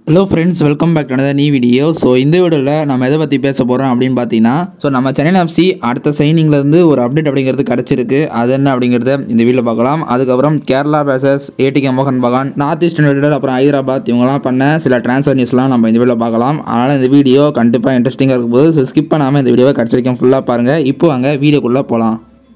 hello friends welcome back to நீ video so இந்த வீடியோவில் நம்ம எதை பற்றி பேச போகிறோம் அப்படின்னு பார்த்தீங்கன்னா ஸோ நம்ம சென்னை எஃப்சி அடுத்த சைனிங்லேருந்து ஒரு அப்டேட் அப்படிங்கிறது கிடச்சிருக்கு அது என்ன அப்படிங்கிறத இந்த வீடியோவில் பார்க்கலாம் அதுக்கப்புறம் கேரளா பேசஸ் ஏடிகே மோகன் பகான் நார்த் ஈஸ்ட் யுனைடெட் அப்புறம் ஹைதராபாத் இவங்கலாம் பண்ண சில ட்ரான்ஸ்ஃபர் நியூஸ்லாம் நம்ம இந்த வீடியோவில் பார்க்கலாம் அதனால் இந்த வீடியோ கண்டிப்பாக இன்ட்ரெஸ்டிங்காக இருக்கும் போது ஸோ ஸ்கிப் பண்ணாமல் இந்த வீடியோவை கடைசி வரைக்கும் ஃபுல்லாக பாருங்கள் இப்போ அங்கே வீடியோக்குள்ளே போகலாம்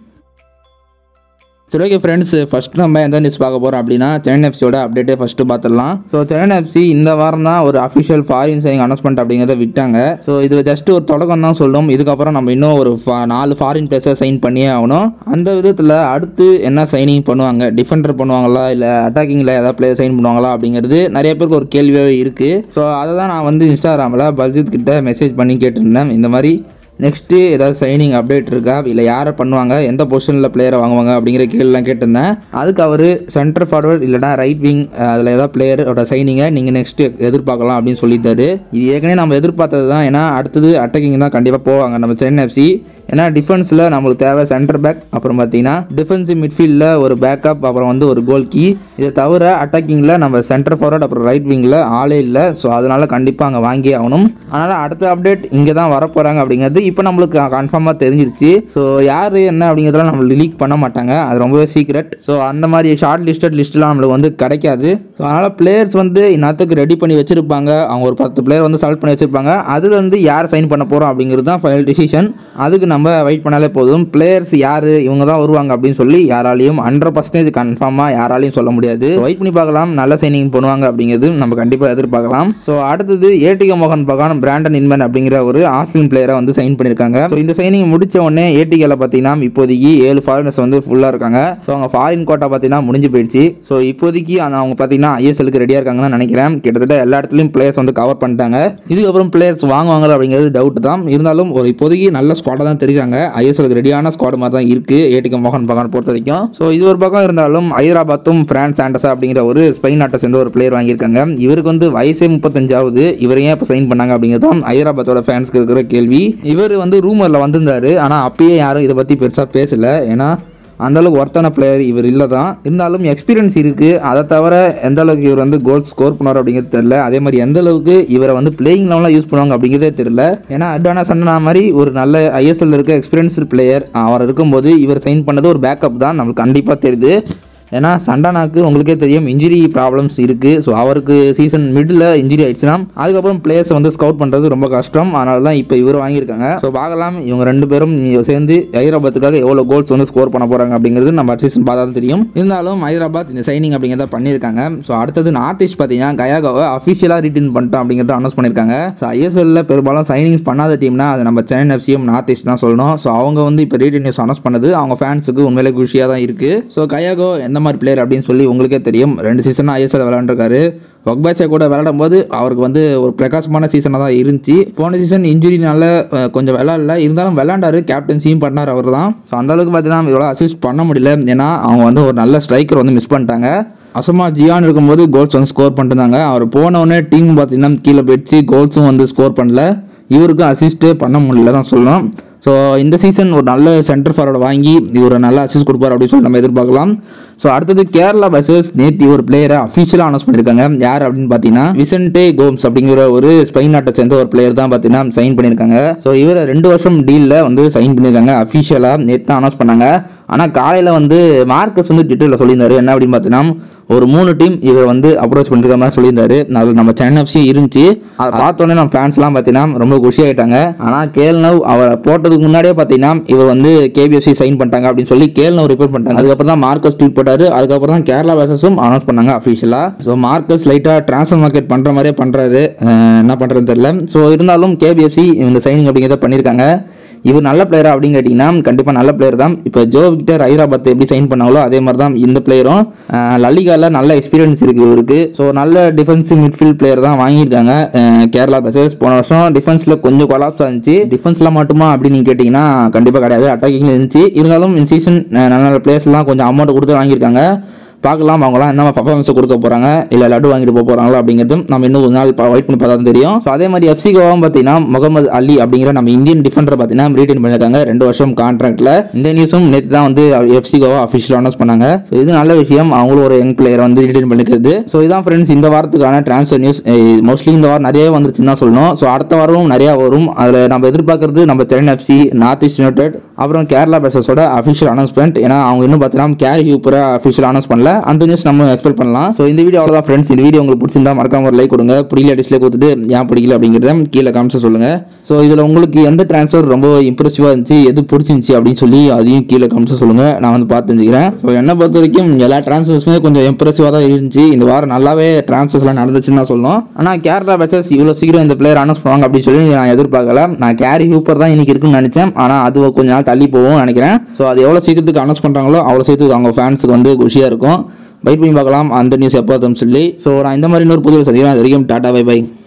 சரி ஓகே ஃப்ரெண்ட்ஸ் ஃபஸ்ட் நம்ம எந்த நியூஸ் பார்க்க போகிறோம் அப்படின்னா சென்னை எஃப்சியோட அப்டேட்டே ஃபஸ்ட்டு பார்த்துடலாம் ஸோ சென்னை எஃப்சி இந்த வாரம் தான் ஒரு அஃபிஷியல் ஃபாரின் சைனிங் அனௌன்ஸ்மெண்ட் அப்படிங்கிறத விட்டாங்க ஸோ இது ஜஸ்ட் ஒரு தொடக்கம் தான் சொல்லணும் இதுக்கப்புறம் நம்ம இன்னும் ஒரு fa- நாலு ஃபாரின் பிளேஸை சைன் பண்ணியே ஆகணும் அந்த விதத்தில் அடுத்து என்ன சைனிங் பண்ணுவாங்க டிஃபெண்டர் பண்ணுவாங்களா இல்லை அட்டாக்கிங்கில் ஏதாவது பிளேயர் சைன் பண்ணுவாங்களா அப்படிங்கிறது நிறைய பேருக்கு ஒரு கேள்வியாகவே இருக்குது ஸோ அதை தான் நான் வந்து இன்ஸ்டாகிராமில் பல்ஜித் கிட்ட மெசேஜ் பண்ணி கேட்டிருந்தேன் இந்த மாதிரி நெக்ஸ்ட்டு ஏதாவது சைனிங் அப்டேட் இருக்கா இல்லை யாரை பண்ணுவாங்க எந்த பொசிஷனில் பிளேயரை வாங்குவாங்க அப்படிங்கிற கேள்விலாம் கேட்டிருந்தேன் அதுக்கு அவர் சென்டர் ஃபார்வர்ட் இல்லைனா ரைட் விங் அதில் ஏதாவது பிளேயரோட சைனிங்கை நீங்கள் நெக்ஸ்ட்டு எதிர்பார்க்கலாம் அப்படின்னு சொல்லிட்டாரு இது ஏற்கனவே நம்ம எதிர்பார்த்தது தான் ஏன்னா அடுத்தது அட்டாக்கிங் தான் கண்டிப்பாக போவாங்க நம்ம சென்னை எஃப்சி ஏன்னா டிஃபென்ஸில் நம்மளுக்கு தேவை சென்டர் பேக் அப்புறம் பார்த்தீங்கன்னா டிஃபென்சிவ் மிட்ஃபீல்டில் ஒரு பேக்கப் அப்புறம் வந்து ஒரு கோல் கீ இதை தவிர அட்டாக்கிங்கில் நம்ம சென்டர் ஃபார்வர்ட் அப்புறம் ரைட் விங்கில் ஆளே இல்லை ஸோ அதனால் கண்டிப்பாக அங்கே வாங்கி ஆகணும் அதனால் அடுத்த அப்டேட் இங்கே தான் வரப்போகிறாங்க அப்படிங்கிறது இப்போ நம்மளுக்கு கன்ஃபார்மாக தெரிஞ்சிருச்சு ஸோ யார் என்ன அப்படிங்கிறதெல்லாம் நம்ம லீக் பண்ண மாட்டாங்க அது ரொம்பவே சீக்ரெட் ஸோ அந்த மாதிரி ஷார்ட் லிஸ்டட் லிஸ்ட்லாம் நம்மளுக்கு வந்து கிடைக்காது ஸோ அதனால் பிளேயர்ஸ் வந்து இன்னத்துக்கு ரெடி பண்ணி வச்சுருப்பாங்க அவங்க ஒரு பத்து பிளேயர் வந்து செலக்ட் பண்ணி வச்சுருப்பாங்க அதில் வந்து யார் சைன் பண்ண போகிறோம் அப்படிங்கிறது தான் ஃபைனல் டிசிஷன் அதுக்கு நம்ம வெயிட் பண்ணாலே போதும் பிளேயர்ஸ் யார் இவங்க தான் வருவாங்க அப்படின்னு சொல்லி யாராலையும் ஹண்ட்ரட் பர்சன்டேஜ் கன்ஃபார்மாக யாராலையும் சொல்ல முடியாது வெயிட் பண்ணி பார்க்கலாம் நல்ல சைனிங் பண்ணுவாங்க அப்படிங்கிறது நம்ம கண்டிப்பாக எதிர்பார்க்கலாம் ஸோ அடுத்தது ஏடிகே மோகன் பகான் பிராண்டன் இன்மன் அப்படிங்கிற ஒரு ஆஸ்திரேலியன் பிளேயரை வந்து சைன் பண்ணியிருக்காங்க ஸோ இந்த சைனிங் முடிச்ச உடனே ஏடிகேல பார்த்தீங்கன்னா இப்போதைக்கு ஏழு ஃபாரினர்ஸ் வந்து ஃபுல்லாக இருக்காங்க ஸோ அவங்க ஃபாரின் கோட்டா பார்த்தீங்கன்னா முடிஞ்சு போயிடுச்சு ஸோ இப்போதைக்கு அந்த அவங்க பார்த்தீங்கன்னா ஐஎஸ்எலுக்கு ரெடியாக இருக்காங்கன்னு தான் நினைக்கிறேன் கிட்டத்தட்ட எல்லா இடத்துலையும் பிளேயர்ஸ் வந்து கவர் பண்ணிட்டாங்க இதுக்கப்புறம் பிளேயர்ஸ் வாங்குவாங்க அப்படிங்கிறது டவுட் தான் இருந்தாலும் ஒரு இப்போதைக்கு நல்ல ஸ்குவாடாக தான் தெரியுறாங்க ஐஎஸ்எலுக்கு ரெடியான ஸ்குவாட் மாதிரி தான் இருக்குது ஏடிகே மோகன் பகான் பொறுத்த வரைக்கும் ஸோ இது ஒரு பக்கம் இருந்தாலும் ஹைதராபாத்தும் பிரான்ஸ் ஆண்டஸா அப்படிங்கிற ஒரு ஸ்பெயின் நாட்டை சேர்ந்த ஒரு பிளேயர் வாங்கியிருக்காங்க இவருக்கு வந்து வயசே முப்பத்தஞ்சாவது இவர் ஏன் இப்போ சைன் பண்ணாங்க அப்படிங்கிறது தான் ஹைதராபாத்தோட ஃபேன்ஸ்க்கு இருக்கிற கேள்வி இவர் வந்து ரூமரில் வந்திருந்தாரு ஆனால் அப்பயே யாரும் இதை பற்றி பெருசாக பேசல ஏன்னா அந்த அளவுக்கு ஒர்த்தான பிளேயர் இவர் இல்லை தான் இருந்தாலும் எக்ஸ்பீரியன்ஸ் இருக்குது அதை தவிர எந்த அளவுக்கு இவர் வந்து கோல் ஸ்கோர் பண்ணுவார் அப்படிங்கிறது தெரியல அதே மாதிரி எந்த அளவுக்கு இவரை வந்து பிளேயிங் லெவலில் யூஸ் பண்ணுவாங்க அப்படிங்கிறதே தெரியல ஏன்னா அட்வானா சன்னா மாதிரி ஒரு நல்ல ஐஎஸ்எல் இருக்க எக்ஸ்பீரியன்ஸ்டு பிளேயர் அவர் இருக்கும்போது இவர் சைன் பண்ணது ஒரு பேக்கப் தான் நம்மளுக்கு கண்டிப்பாக தெரியுது ஏன்னா சண்டானாக்கு உங்களுக்கே தெரியும் இன்ஜுரி ப்ராப்ளம்ஸ் இருக்குது ஸோ அவருக்கு சீசன் மிடில் இன்ஜுரி ஆயிடுச்சுன்னா அதுக்கப்புறம் பிளேயர்ஸ் வந்து ஸ்கவுட் பண்ணுறது ரொம்ப கஷ்டம் அதனால தான் இப்போ இவர் வாங்கியிருக்காங்க ஸோ பார்க்கலாம் இவங்க ரெண்டு பேரும் சேர்ந்து ஹைதராபாத்துக்காக எவ்வளோ கோல்ஸ் வந்து ஸ்கோர் பண்ண போகிறாங்க அப்படிங்கிறது நம்ம சீசன் பார்த்தா தான் தெரியும் இருந்தாலும் ஹைதராபாத் இந்த சைனிங் அப்படிங்கிறத பண்ணியிருக்காங்க ஸோ அடுத்தது நார்த் ஈஸ்ட் பார்த்தீங்கன்னா கயாகாவை அஃபிஷியலாக ரிட்டர்ன் பண்ணிட்டோம் அப்படிங்கிறத அனௌன்ஸ் பண்ணியிருக்காங்க ஸோ ஐஎஸ்எல்ல பெரும்பாலும் சைனிங்ஸ் பண்ணாத டீம்னா அது நம்ம சென்னை எஃப்சியும் நார்த் ஈஸ்ட் தான் சொல்லணும் ஸோ அவங்க வந்து இப்போ ரீட்டன் நியூஸ் அனௌன்ஸ் பண்ணது அவங்க ஃபேன்ஸுக்கு உண்மையிலே குஷியாக தான் இருக்குது ஸோ கயாகோ எந்த மாதிரி பிளேயர் அப்படின்னு சொல்லி உங்களுக்கே தெரியும் ரெண்டு சீசன் ஐஎஸ்எல் விளாண்டுருக்காரு ஒக்பாச்சா கூட விளையாடும் போது அவருக்கு வந்து ஒரு பிரகாசமான சீசனாக தான் இருந்துச்சு போன சீசன் இன்ஜுரினால அஹ், கொஞ்சம் விளாடல இருந்தாலும் விளாண்டாரு கேப்டன்சியும் பண்ணார் அவர் தான் ஸோ அந்தளவுக்கு பார்த்தீங்கன்னா இவ்வளோ அசிஸ்ட் பண்ண முடியல ஏன்னா அவங்க வந்து ஒரு நல்ல ஸ்ட்ரைக்கர் வந்து மிஸ் பண்ணிட்டாங்க அசமா ஜியான் இருக்கும்போது கோல்ஸ் வந்து ஸ்கோர் பண்ணிருந்தாங்க அவர் போன உடனே டீம் பார்த்தீங்கன்னா கீழே போயிடுச்சு கோல்ஸும் வந்து ஸ்கோர் பண்ணல இவருக்கும் அசிஸ்ட்டே பண்ண முடியல தான் சொல்லணும் ஸோ இந்த சீசன் ஒரு நல்ல சென்டர் ஃபார்வர்டு வாங்கி இவர் நல்ல அசிஸ்ட் கொடுப்பார் அப்படின்னு சொல்லி நம்ம எதிர்பார்க்கலாம் ஸோ அடுத்தது கேரளா பர்சஸ் நேத்தி ஒரு பிளேயரை அஃபிஷியலாக அனௌன்ஸ் பண்ணியிருக்காங்க யார் அப்படின்னு பார்த்தீங்கன்னா விசன்டே கோம்ஸ் அப்படிங்கிற ஒரு ஸ்பெயின் நாட்டை சேர்ந்த ஒரு பிளேயர் தான் பார்த்தீங்கன்னா சைன் பண்ணியிருக்காங்க ஸோ இவரை ரெண்டு வருஷம் டீலில் வந்து சைன் பண்ணியிருக்காங்க அஃபிஷியலாக நேற்று தான் அனௌன்ஸ் பண்ணாங்க ஆனால் காலையில் வந்து மார்க்கஸ் வந்து ட்விட்டரில் சொல்லியிருந்தாரு என்ன அப்படின்னு பார்த்தீங்கன்னா ஒரு மூணு டீம் இவர் வந்து அப்ரோச் பண்ணிருக்க மாதிரி சொல்லியிருந்தாரு அதில் நம்ம சென்னை எஃப்சியும் இருந்துச்சு அதை பார்த்தோன்னே நம்ம ஃபேன்ஸ்லாம் பார்த்தீங்கன்னா ரொம்ப குஷியாயிட்டாங்க ஆனால் கேல்னவ் அவரை போட்டதுக்கு முன்னாடியே பார்த்தீங்கன்னா இவர் வந்து கேபிஎஃப்சி சைன் பண்ணிட்டாங்க அப்படின்னு சொல்லி கேல்னவ் ரிப்போர்ட் பண்ணிட்டாங்க அதுக்கப்புறம் தான் மார்க்கஸ் ட்வீட் போட்டாரு அதுக்கப்புறம் தான் கேரளா பேசஸும் அனௌன்ஸ் பண்ணாங்க அஃபிஷியலாக ஸோ மார்க்கஸ் லைட்டாக ட்ரான்ஸ்ஃபர் மார்க்கெட் பண்ணுற மாதிரியே பண்ணுறாரு என்ன பண்ணுறதுன்னு தெரியல ஸோ இருந்தாலும் கேபிஎஃப்சி இந்த சைனிங் அப்படிங்கிறத பண்ணியிருக்காங்க இவர் நல்ல பிளேயரா அப்படின்னு கேட்டிங்கன்னா கண்டிப்பாக நல்ல பிளேயர் தான் இப்போ ஜோ விக்டர் ஹைதராபாத் எப்படி சைன் பண்ணாங்களோ அதே மாதிரி தான் இந்த பிளேயரும் லலிகாவில் நல்ல எக்ஸ்பீரியன்ஸ் இருக்குது இவருக்கு ஸோ நல்ல டிஃபென்சிவ் மிட்ஃபீல்ட் பிளேயர் தான் வாங்கியிருக்காங்க அஹ், கேரளா பசஸ் போன வருஷம் டிஃபென்ஸில் கொஞ்சம் கொலாப்ஸ் இருந்துச்சு டிஃபென்ஸில் மட்டுமா அப்படின்னு நீங்கள் கேட்டிங்கன்னா கண்டிப்பாக கிடையாது அட்டாக்கிங்கில் இருந்துச்சு இருந்தாலும் இந்த சீசன் நல்ல நல்ல பிளேயர்ஸ்லாம் கொஞ்சம் அமௌண்ட் கொடுத்து வாங்கியிருக்காங்க பார்க்கலாம் அவங்களாம் என்ன பர்ஃபார்மன்ஸ் கொடுக்க போகிறாங்க இல்லை லட்டு வாங்கிட்டு போக போகிறாங்களா அப்படிங்கிறது நம்ம இன்னும் ஒரு நாள் வெயிட் பண்ணி பார்த்தா தான் தெரியும் ஸோ அதே மாதிரி எஃப்சி கோவாவும் பார்த்தீங்கன்னா முகமது அலி அப்படிங்கிற நம்ம இந்தியன் டிஃபெண்டர் பார்த்தீங்கன்னா ரீட்டைன் பண்ணியிருக்காங்க ரெண்டு வருஷம் கான்ட்ராக்டில் இந்த நியூஸும் நேற்று தான் வந்து எஃப்சி கோவா அஃபிஷியல் அனௌன்ஸ் பண்ணாங்க ஸோ இது நல்ல விஷயம் அவங்களும் ஒரு யங் பிளேயரை வந்து ரீட்டைன் பண்ணிக்கிறது ஸோ இதான் ஃப்ரெண்ட்ஸ் இந்த வாரத்துக்கான ட்ரான்ஸ்ஃபர் நியூஸ் மோஸ்ட்லி இந்த வாரம் நிறையவே வந்துருச்சுன்னு தான் சொல்லணும் ஸோ அடுத்த வாரமும் நிறையா வரும் அதில் நம்ம எதிர்பார்க்கறது நம்ம சென்னை எஃப்சி நார்த் ஈஸ்ட் யுனைடெட் அப்புறம் கேரளா பேசஸோட அஃபிஷியல் அனௌன்ஸ்மெண்ட் ஏன்னா அவங்க இன்னும் பார்த்தீங்கன்னா கேரி ஹியூப்பரை அஃபிஷியல் அனௌன்ஸ் பண்ணல அந்த நியூஸ் நம்ம எக்ஸ்பெக்ட் பண்ணலாம் ஸோ இந்த வீடியோ அவ்வளோதான் ஃப்ரெண்ட்ஸ் இந்த வீடியோ உங்களுக்கு பிடிச்சிருந்தா மறக்காம ஒரு லைக் கொடுங்க பிடிக்கல டிஸ்லைக் கொடுத்துட்டு ஏன் பிடிக்கல அப்படிங்கிறத கீழே காமிச்சு சொல்லுங்க ஸோ இதில் உங்களுக்கு எந்த ட்ரான்ஸ்ஃபர் ரொம்ப இம்ப்ரெசிவாக இருந்துச்சு எது பிடிச்சிருந்துச்சி அப்படின்னு சொல்லி அதையும் கீழே காமிச்சு சொல்லுங்க நான் வந்து பார்த்து தெரிஞ்சுக்கிறேன் ஸோ என்னை பொறுத்த வரைக்கும் எல்லா ட்ரான்ஸ்ஃபர்ஸுமே கொஞ்சம் இம்ப்ரெசிவாக தான் இருந்துச்சு இந்த வாரம் நல்லாவே ட்ரான்ஸ்ஃபர்ஸ்லாம் நடந்துச்சுன்னு தான் சொல்லணும் ஆனால் கேரளா பேச்சஸ் இவ்வளோ சீக்கிரம் இந்த பிளேயர் அனௌன்ஸ் பண்ணுவாங்க அப்படின்னு சொல்லி நான் எதிர்பார்க்கல நான் கேரி ஹூப்பர் தான் இன்னைக்கு இருக்குன்னு நினச்சேன் ஆனால் அது கொஞ்ச நாள் தள்ளி போகும் நினைக்கிறேன் ஸோ அது எவ்வளோ சீக்கிரத்துக்கு அனௌன்ஸ் பண்ணுறாங்களோ அவ்வளோ சீக்கிரத்துக்கு அவங்க ஃபேன்ஸுக்கு வந்து குஷியாக இருக்கும் வெயிட் பண்ணி பார்க்கலாம் அந்த நியூஸ் எப்போ சொல்லி ஸோ நான் இந்த மாதிரி இன்னொரு புதிய சந்திக்கிறேன் அது வரைக்கும் டாடா பை பை